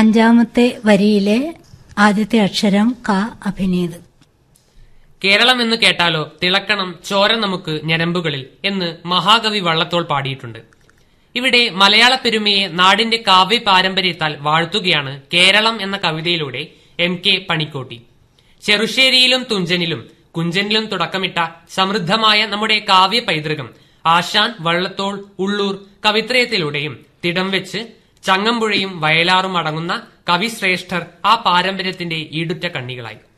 അഞ്ചാമത്തെ വരിയിലെ ആദ്യത്തെ അക്ഷരം ക അഭിനീത് കേരളം എന്ന് കേട്ടാലോ തിളക്കണം ചോര നമുക്ക് ഞരമ്പുകളിൽ എന്ന് മഹാകവി വള്ളത്തോൾ പാടിയിട്ടുണ്ട് ഇവിടെ മലയാള പെരുമയെ നാടിന്റെ കാവ്യ പാരമ്പര്യത്താൽ വാഴ്ത്തുകയാണ് കേരളം എന്ന കവിതയിലൂടെ എം കെ പണിക്കോട്ടി ചെറുശ്ശേരിയിലും തുഞ്ചനിലും കുഞ്ചനിലും തുടക്കമിട്ട സമൃദ്ധമായ നമ്മുടെ കാവ്യ പൈതൃകം ആശാൻ വള്ളത്തോൾ ഉള്ളൂർ കവിത്രയത്തിലൂടെയും തിടം വെച്ച് ചങ്ങമ്പുഴയും വയലാറും അടങ്ങുന്ന കവിശ്രേഷ്ഠർ ആ പാരമ്പര്യത്തിന്റെ ഈടുറ്റ കണ്ണികളായി